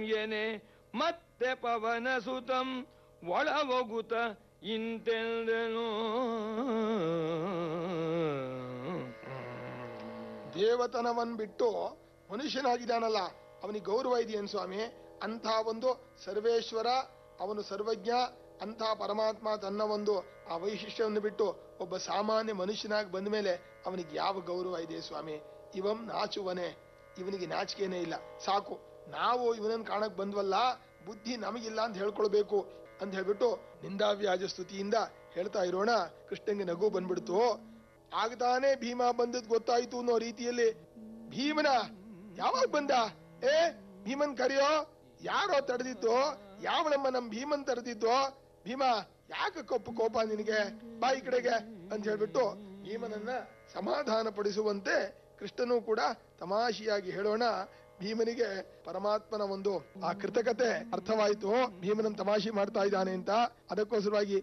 ಎನೆ ಮತ್ತೆ ಪವನ ಸುತಂ ಒಳ ಒಗುತ ಇಂತೆಂದನು ದೇವತನವನ್ ಬಿಟ್ಟು ಮನುಷ್ಯನಾಗಿದ್ದಾನಲ್ಲ ಅವನಿಗೆ ಗೌರವ ಇದೆಯೇನು ಸ್ವಾಮಿ ಅಂಥ ಒಂದು ಸರ್ವೇಶ್ವರ ಅವನು ಸರ್ವಜ್ಞ ಅಂಥ ಪರಮಾತ್ಮ ತನ್ನ ಒಂದು ಆ ವೈಶಿಷ್ಟ್ಯವನ್ನು ಬಿಟ್ಟು ಒಬ್ಬ ಸಾಮಾನ್ಯ ಮನುಷ್ಯನಾಗಿ ಬಂದ ಮೇಲೆ ಅವನಿಗೆ ಯಾವ ಗೌರವ ಇದೆ ಸ್ವಾಮಿ ಇವಂ ನಾಚುವನೆ ಇವನಿಗೆ ನಾಚಿಕೆನೇ ಇಲ್ಲ ಸಾಕು ನಾವು ಇವನನ್ನು ಕಾಣಕ್ ಬಂದ್ವಲ್ಲ ಬುದ್ಧಿ ನಮಗಿಲ್ಲ ಅಂತ ಹೇಳ್ಕೊಳ್ಬೇಕು ಅಂತ ಹೇಳ್ಬಿಟ್ಟು ನಿಂದಾವ್ಯಾಜ ಸ್ತುತಿಯಿಂದ ಹೇಳ್ತಾ ಇರೋಣ ಕೃಷ್ಣಂಗೆ ನಗು ಬಂದ್ಬಿಡ್ತು ಆಗ್ತಾನೆ ಭೀಮ ಬಂದದ್ ಗೊತ್ತಾಯ್ತು ಅನ್ನೋ ರೀತಿಯಲ್ಲಿ ಭೀಮನ ಯಾವಾಗ ಬಂದ ಏ ಭೀಮನ್ ಕರೆಯೋ ಯಾರೋ ತಡೆದಿತ್ತು ಯಾವ ನಮ್ಮ ನಮ್ ಭೀಮನ್ ತಡೆದಿದ್ದು ಭೀಮ ಯಾಕೆ ಕಪ್ಪು ಕೋಪ ನಿನಗೆ ಬಾಯಿ ಕಡೆಗೆ ಅಂತ ಹೇಳ್ಬಿಟ್ಟು ಭೀಮನನ್ನ ಸಮಾಧಾನ ಪಡಿಸುವಂತೆ ಕೃಷ್ಣನು ಕೂಡ ತಮಾಷೆಯಾಗಿ ಹೇಳೋಣ ಭೀಮನಿಗೆ ಪರಮಾತ್ಮನ ಒಂದು ಆ ಕೃತಕತೆ ಅರ್ಥವಾಯಿತು ಭೀಮನನ್ ತಮಾಷೆ ಮಾಡ್ತಾ ಇದ್ದಾನೆ ಅಂತ ಅದಕ್ಕೋಸ್ಕರವಾಗಿ